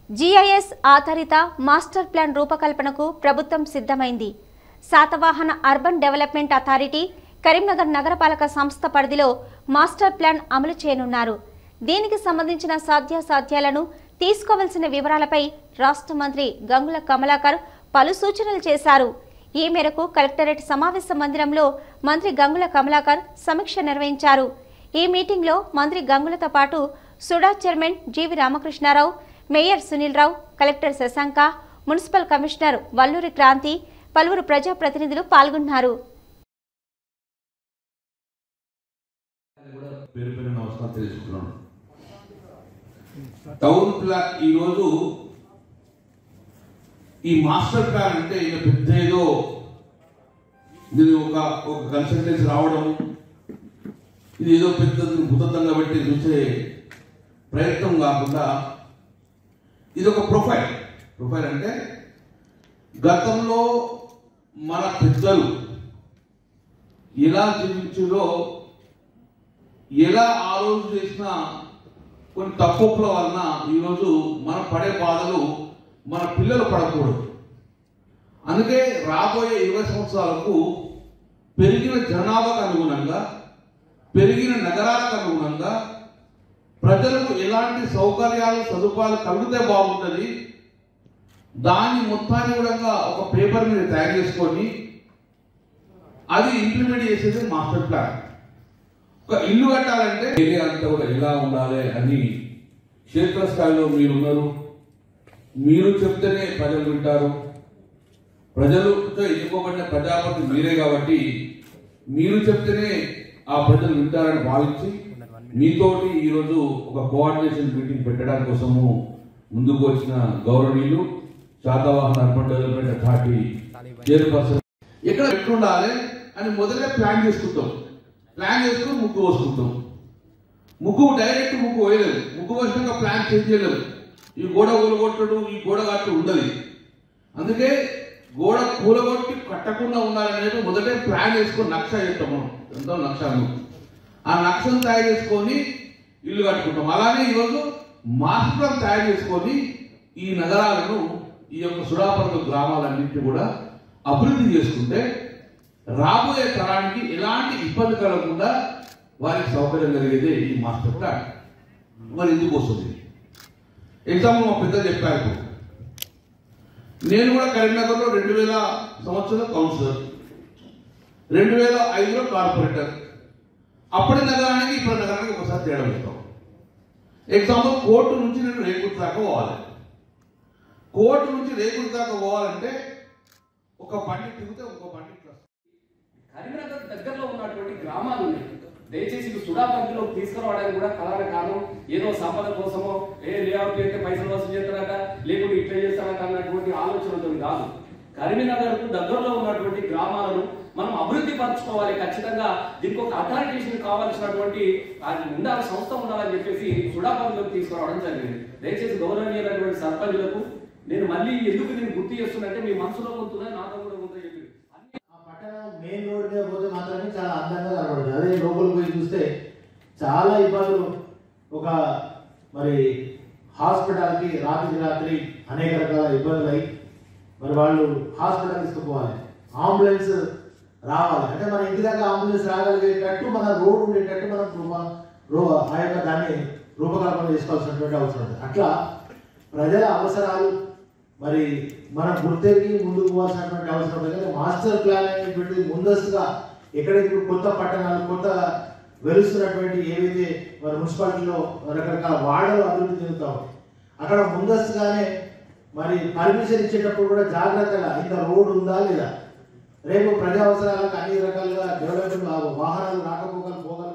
GIS ఆధారిత master plan రూపకల్పనకు ప్రభుత్వం సిద్ధమైంది Satavahana urban development authority Karimnagar నగరపాలక సంస్థ పరిధిలో మాస్టర్ ప్లాన్ అమలు చేయనున్నారు దీనికి సంబంధించిన సాధ్యాసాధ్యాలను తీసుకోవలసిన వివరాలపై రాష్ట్ర మంత్రి గంగుల కమలాకర్ పలు సూచనలు చేశారు ఈ మేరకు కలెక్టరేట్ సమావేశ మందిరంలో మంత్రి గంగుల కమలాకర్ సమీక్ష నిర్వహించారు ఈ మీటింగ్లో మంత్రి గంగులతో పాటు SUDA chairman G V Ramakrishnarao mayor Sunil Rao collector Shashanka municipal commissioner Valluri Kranti పలువురు ప్రజాప్రతినిధులు పాల్గొన్నారు కూడా పేరు పేరు నమస్కారం తెలుసుకున్నాను టౌన్ ప్లాన్ ఈరోజు ఈ మాస్టర్ ప్లాన్ అంటే ఇక పెద్ద ఏదో ఇది ఒక ఒక కన్సల్టెన్సీ రావడం ఇది ఏదో పెద్ద భూతంగా పెట్టి చూసే ప్రయత్నం కాకుండా ఇది ఒక ప్రొఫైల్ ప్రొఫైల్ అంటే గతంలో మన పెద్దలు ఎలా జీవించారో ఎలా ఆ రోజు చేసిన కొన్ని తప్పుల వలన ఈరోజు మనం పడే బాధలు మన పిల్లలు పడకూడదు అందుకే రాబోయే ఇరవై సంవత్సరాలకు పెరిగిన జనాభాకు అనుగుణంగా పెరిగిన నగరాలకు అనుగుణంగా ప్రజలకు ఎలాంటి సౌకర్యాలు సదుపాయాలు కలిగితే బాగుంటుంది దాన్ని మొత్తాన్ని కూడా ఒక పేపర్ మీద తయారు చేసుకొని అది ఇంప్లిమెంట్ చేసేది మాస్టర్ ప్లాన్ ఒక ఇల్లు కట్టాలంటే ఏరియా అంతా కూడా ఎలా ఉండాలి అని క్షేత్రస్థాయిలో మీరు ఉన్నారు మీరు చెప్తేనే ప్రజలు వింటారు ప్రజలతో ఎన్నుకోబడిన ప్రజాపతి మీరే కాబట్టి మీరు చెప్తేనే ఆ ప్రజలు వింటారని భావించి మీతోటి ఈరోజు ఒక కోఆర్డినేషన్ మీటింగ్ పెట్టడానికి కోసము ముందుకు వచ్చిన గౌరవనీయులు Satavahana urban development authority chairperson ఎక్కడ ఎట్లుండాలి అని మొదలే ప్లాన్ చేసుకుంటాం ప్లాన్ చేసుకుని ముగ్గు పోసుకుంటాం ముగ్గు డైరెక్ట్ ముగ్గు వేయలేదు ముగ్గు పోసినాక ప్లాన్ చేంజ్ చేయలేదు ఈ గోడ కూలగొట్టడు ఈ గోడ కట్టు ఉండదు అందుకే గోడ కూలగొట్టి కట్టకుండా ఉండాలనేది మొదటే ప్లాన్ చేసుకొని నక్ష చేస్తాం మనం ఎంతో నక్షను ఆ నక్షను తయారు చేసుకొని ఇల్లు కట్టుకుంటాం అలానే ఈరోజు మాస్టర్ ప్లాన్ తయారు చేసుకొని ఈ నగరాలను ఈ యొక్క సుడాపర్త గ్రామాలన్నింటినీ కూడా అభివృద్ధి చేసుకుంటే రాబోయే తరానికి ఎలాంటి ఇబ్బంది కలగకుండా వారికి సౌకర్యం కలిగేదే ఈ మాస్టర్ ప్లాన్ మరి ఎందుకు వస్తుంది ఎగ్జాంపుల్ మా పెద్ద చెప్పారు నేను కూడా కరీంనగర్లో రెండు వేల సంవత్సరంలో కౌన్సిలర్ రెండు వేల ఐదులో కార్పొరేటర్ అప్పటి నగరానికి ఇప్పుడు నగరానికి ఒకసారి తేడా ఇస్తాం ఎగ్జాంపుల్ కోర్టు నుంచి నేను రేకుడు దాకా పోవాలి కోర్టు నుంచి రేకుడు దాకా పోవాలంటే ఒక బండి తిరిగితే ఇంకో బండి ఇట్లా వస్తుంది. కరీంనగర్ దగ్గరలో ఉన్నటువంటి గ్రామాలు ఉన్నాయి దయచేసి ఇవి సుడా పరిధిలోకి తీసుకురావడానికి కూడా ప్రధాన కారణం ఏదో సంపద కోసమో ఏ లేఅవుట్ చేస్తే పైసలు వసూలు చేస్తారట లేకుంటే ఇట్లా చేస్తారట అన్నటువంటి ఆలోచనతో కాదు కరీంనగర్ కు దగ్గరలో ఉన్నటువంటి గ్రామాలను మనం అభివృద్ధి పరచుకోవాలి ఖచ్చితంగా దీనికి ఒక అథారిటేషన్ కావాల్సినటువంటి అది ఉండాలి సంస్థ ఉండాలని చెప్పేసి సుడా పరిధిలోకి తీసుకురావడం జరిగింది దయచేసి గౌరవనీయులైనటువంటి సర్పంచులకు నేను మళ్ళీ ఎందుకు నేను గుర్తు చేస్తున్నట్టే మీ మనసులో ఉంటుందా నాతో కూడా ఉందని చెప్పి అన్ని ఆ పట్టణం మెయిన్ రోడ్ మీద పోతే మాత్రమే చాలా అందంగా కనబడుతుంది అదే లోపలికి పోయి చూస్తే చాలా ఇబ్బందులు ఒక మరి హాస్పిటల్కి రాత్రికి రాత్రి అనేక రకాల ఇబ్బందులు అయి మరి వాళ్ళు హాస్పిటల్ తీసుకుపోవాలి అంబులెన్స్ రావాలి అంటే మన ఇంటి దాకా అంబులెన్స్ రాగలిగేటట్టు మన రోడ్ ఉండేటట్టు మనం రూప రూ ఆ యొక్క దాన్ని రూపకల్పన చేసుకోవాల్సినటువంటి అవసరం ఉంది అట్లా ప్రజల అవసరాలు మరి మనం గుర్తెరిగి ముందుకు పోవాల్సినటువంటి అవసరం ఉంది కానీ మాస్టర్ ప్లాన్ అనేటువంటిది ముందస్తుగా ఎక్కడైతే ఇప్పుడు కొత్త పట్టణాలు కొత్త వెలుస్తున్నటువంటి ఏవైతే మన మున్సిపాలిటీలో రకరకాల వాడలు అభివృద్ధి చెందుతాం అక్కడ ముందస్తుగానే మరి పర్మిషన్ ఇచ్చేటప్పుడు కూడా జాగ్రత్తగా ఇంత రోడ్ ఉందా లేదా రేపు ప్రజా అవసరాలకు అన్ని రకాలుగా డెవలప్మెంట్ వాహనాలు రాకపోకలు పోగల